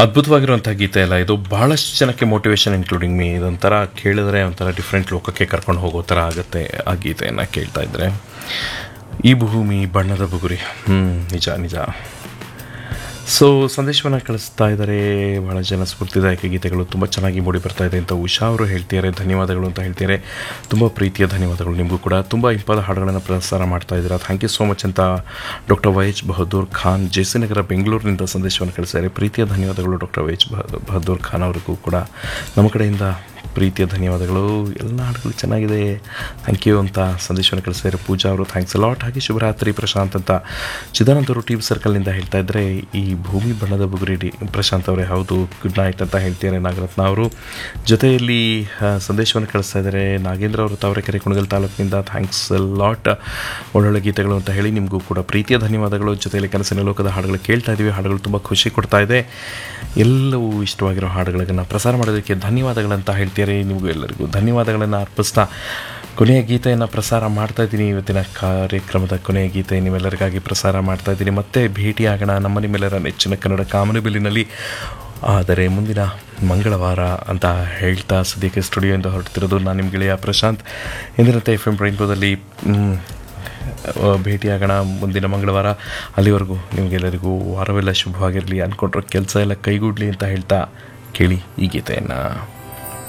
ಅದ್ಭುತವಾಗಿರುವಂಥ ಗೀತೆ ಅಲ್ಲ ಇದು ಬಹಳಷ್ಟು ಜನಕ್ಕೆ ಮೋಟಿವೇಶನ್ ಇನ್ಕ್ಲೂಡಿಂಗ್ ಮೀ ಇದೊಂಥರ ಕೇಳಿದ್ರೆ ಒಂಥರ ಡಿಫ್ರೆಂಟ್ ಲೋಕಕ್ಕೆ ಕರ್ಕೊಂಡು ಹೋಗೋ ಥರ ಆಗುತ್ತೆ ಆ ಗೀತೆಯನ್ನು ಕೇಳ್ತಾ ಇದ್ರೆ ಈ ಭೂಮಿ ಬಣ್ಣದ ಬುಗುರಿ ಹ್ಞೂ ನಿಜ ನಿಜ ಸೊ ಸಂದೇಶವನ್ನು ಕಳಿಸ್ತಾ ಇದ್ದಾರೆ ಬಹಳ ಜನ ಸ್ಫೂರ್ತಿದಾಯಕ ಗೀತೆಗಳು ತುಂಬ ಚೆನ್ನಾಗಿ ಮೂಡಿ ಬರ್ತಾ ಇದೆ ಅಂತ ಉಷಾ ಅವರು ಹೇಳ್ತಿದ್ದಾರೆ ಧನ್ಯವಾದಗಳು ಅಂತ ಹೇಳ್ತಿದ್ದಾರೆ ತುಂಬ ಪ್ರೀತಿಯ ಧನ್ಯವಾದಗಳು ನಿಮಗೂ ಕೂಡ ತುಂಬ ಇಂಪಾದ ಹಾಡುಗಳನ್ನು ಪ್ರಸಾರ ಮಾಡ್ತಾ ಇದ್ದೀರಾ ಥ್ಯಾಂಕ್ ಯು ಸೋ ಮಚ್ ಅಂತ doctor Waiz Bahadur Khan J C Nagar ಬೆಂಗಳೂರಿನಿಂದ ಸಂದೇಶವನ್ನು ಕಳಿಸಿದ್ದಾರೆ ಪ್ರೀತಿಯ ಧನ್ಯವಾದಗಳು ಡಾಕ್ಟರ್ ವೈಜ್ ಬಹ- ಬಹದ್ದೂರ್ ಖಾನ್ ಅವರಿಗೂ ಕೂಡ ನಮ್ಮ ಕಡೆಯಿಂದ ಪ್ರೀತಿಯ ಧನ್ಯವಾದಗಳು ಎಲ್ಲ ಹಾಡುಗಳು ಚೆನ್ನಾಗಿದೆ ಥ್ಯಾಂಕ್ ಯು ಅಂತ ಸಂದೇಶವನ್ನು ಕಳಿಸಿದ್ದಾರೆ ಪೂಜಾ ಅವರು ಥ್ಯಾಂಕ್ಸ್ ಲಾಟ್ ಹಾಗೆ ಶುಭರಾತ್ರಿ ಪ್ರಶಾಂತ್ ಅಂತ ಚಿದಾನಂದ ಅವರು ಟಿ ವಿ ಸರ್ಕಲ್ನಿಂದ ಹೇಳ್ತಾ ಇದ್ದರೆ ಈ ಭೂಮಿ ಬಣ್ಣದ ಬುಗುರಿ ಡಿ ಪ್ರಶಾಂತ್ ಅವರೇ ಹೌದು ಗುಡ್ ನೈಟ್ ಅಂತ ಹೇಳ್ತಿದ್ದಾರೆ ನಾಗರತ್ನ ಅವರು ಜೊತೆಯಲ್ಲಿ ಆ, ಸಂದೇಶವನ್ನು ಕಳಿಸ್ತಾ ಇದ್ದಾರೆ ನಾಗೇಂದ್ರ ಅವರು ತಾವರೆಕೆರೆ ಕುಣಗಲ್ ತಾಲೂಕಿನಿಂದ ಥ್ಯಾಂಕ್ಸ್ ಲಾಟ್ ಒಳ್ಳೊಳ್ಳೆ ಗೀತೆಗಳು ಅಂತ ಹೇಳಿ ನಿಮಗೂ ಕೂಡ ಪ್ರೀತಿಯ ಧನ್ಯವಾದಗಳು ಜೊತೆಯಲ್ಲಿ ಕನಸಿನ ಲೋಕದ ಹಾಡುಗಳು ಕೇಳ್ತಾ ಇದ್ದೀವಿ ಹಾಡುಗಳು ತುಂಬ ಖುಷಿ ಕೊಡ್ತಾ ಇದೆ ಎಲ್ಲವೂ ಇಷ್ಟವಾಗಿರೋ ಹಾಡುಗಳನ್ನು ಪ್ರಸಾರ ಮಾಡೋದಕ್ಕೆ ಧನ್ಯವಾದಗಳಂತ ಹೇಳ್ತಿದ್ದಾರೆ ನಿಮಗೂ ಎಲ್ಲರಿಗೂ ಧನ್ಯವಾದಗಳನ್ನು ಅರ್ಪಿಸ್ತಾ ಕೊನೆಯ ಗೀತೆಯನ್ನು ಪ್ರಸಾರ ಮಾಡ್ತಾ ಇದ್ದೀನಿ ಇವತ್ತಿನ ಕಾರ್ಯಕ್ರಮದ ಕೊನೆಯ ಗೀತೆ ನಿಮ್ಮೆಲ್ಲರಿಗಾಗಿ ಪ್ರಸಾರ ಮಾಡ್ತಾ ಇದ್ದೀನಿ ಮತ್ತೆ ಭೇಟಿಯಾಗೋಣ ನಮ್ಮ ನಿಮ್ಮೆಲ್ಲರ ನೆಚ್ಚಿನ ಕನ್ನಡ ಕಾಮನಬಿಲ್ಲಿನಲ್ಲಿ ಆದರೆ ಮುಂದಿನ ಮಂಗಳವಾರ ಅಂತ ಹೇಳ್ತಾ ಸದ್ಯಕ್ಕೆ ಸ್ಟುಡಿಯೋಯಿಂದ ಹೊರಡ್ತಿರೋದು ನಾನು ನಿಮ್ಮ ಗೆಳೆಯ ಪ್ರಶಾಂತ್ ಎಂದಿನಂತೆ ಎಫ್ ಎಂ ರೈನ್ಬೋದಲ್ಲಿ ಮ್, ಆ, ಭೇಟಿಯಾಗೋಣ ಮುಂದಿನ ಮಂಗಳವಾರ ಅಲ್ಲಿವರೆಗೂ ನಿಮಗೆಲ್ಲರಿಗೂ ವಾರವೆಲ್ಲ ಶುಭವಾಗಿರಲಿ ಅಂದ್ಕೊಂಡ್ರೆ ಕೆಲಸ ಎಲ್ಲ ಕೈಗೂಡಲಿ ಅಂತ ಹೇಳ್ತಾ ಕೇಳಿ ಈ ಗೀತೆಯನ್ನು